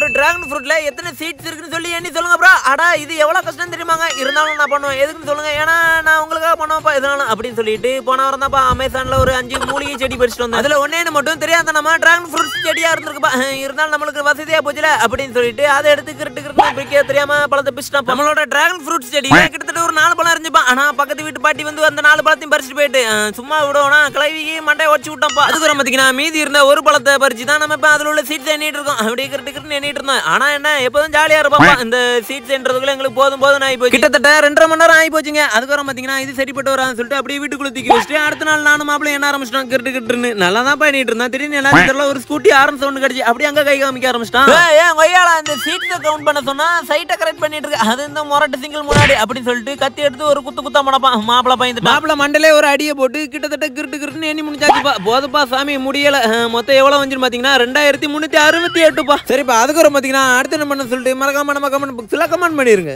ஒரு டிராகன் ஃப்ரூட்ல எத்தனை சீட்ஸ் இருக்குன்னு சொல்லி எண்ணி சொல்லுங்க ப்ரோ அடா இது எவ்வளவு கஷ்டம் தெரியுமாங்க இருந்தாலும் நான் பண்ணுவேன் எதுக்குன்னு சொல்லுங்க ஏன்னா நான் உங்களுக்காக பண்ணுவேன்ப்பா இதனால அப்படின்னு சொல்லிட்டு போன வாரம் தான்ப்பா அமேசான்ல ஒரு அஞ்சு மூலிகை செடி பறிச்சுட்டு வந்தேன் அதுல ஒன்னே மட்டும் தெரியாத நம்ம டிராகன் ஃப்ரூட்ஸ் செடியா இருந்திருக்குப்பா அஹ் இருந்தாலும் நம்மளுக்கு வசதியா போச்சுல அப்படின்னு சொல்லிட்டு அதை எடுத்து கிருட்டு கிருட்டு பிரிக்க தெரியாம பழத்தை பிடிச்சிட்டோம் நம்மளோட டிராகன் ஃப்ரூட்ஸ் செடி கிட்டத்தட்ட ஒரு நாலு பழம் இருந்துப்பா ஆனா பக்கத்து வீட்டு பாட்டி வந்து அந்த நாலு பழத்தையும் பறிச்சுட்டு போயிட்டு அஹ் சும்மா விடுவோம்னா கிளவிக்கு மண்டையை உடச்சு விட்டோம்ப்பா அதுக்கப்புறம் பாத்தீங்கன்னா மீதி இருந்த ஒரு பழத்தை பறிச்சு தான் நம்ம இப்ப அதுல உள்ள சீட்ஸ் எண்ணிட்டு இருக்கோம் அப்படியே கிருட்டு கிருட்டு எண்ணிட்டு இருந்தோம் ஆனா என்ன எப்போதும் ஜாலியா இருப்போம் இந்த சீட்ஸ் என்றதுக்குள்ள எங்களுக்கு போதும் போதும் ஆகி போச்சு கிட்டத்தட்ட ரெண்டரை மணி நேரம் ஆகி போச்சுங்க அதுக்கப்புறம் பாத்தீங்கன்னா இது சரிப்பட்டு வரான்னு சொல்லிட்டு அப்படியே வீட்டுக்குள்ள தூக்கி வச்சுட்டு அடுத்த நாள் நானும் மாப்பிள என்ன ஆரம்பிச்சிட்டோம் கிருட்டு கிருட்டுன்னு நல்லா தான் பண்ணிட்டு இருந்தேன் திடீர்னு என்ன தெரியல ஒரு ஸ்கூட்டி ஆரன் சவுண்ட் கிடைச்சு அப்படியே அங்க கை காமிக்க ஆரம்பிச்சிட்டான் ஏன் கொய்யால அந்த சீட்ஸை கவுண்ட் பண்ண சொன்னா சைட்டை கரெக்ட் பண்ணிட்டு இருக்கு அது இந்த மொரட்டு சிங்கிள் முன்னாடி அப்படின்னு சொல்லிட்டு கத்தி எடுத்து ஒரு குத்து குத்தா மடப்பான் மாப்பிள பயந்து மாப்பிள மண்டலே ஒரு அடியை போட்டு கிட்டத்தட்ட கிருட்டு கிருட்டுன்னு எண்ணி முடிச்சாச்சுப்பா போதுப்பா சாமி முடியல அஹ், மொத்தம் எவ்வளவு வந்துன்னு பாத்தீங்கன்னா ரெண்டாயிரத்தி முன்னூத்தி அறுபத்தி எட்டுப்பா சரிப்பா அதுக்கப்புறம் பாத்தீங்கன்னா அடுத்து என்ன பண்ண சொல்லிட்டு மறக்காம நம்ம கமெண்ட் புக்ஸ்ல கமெண்ட் பண்ணிருங்க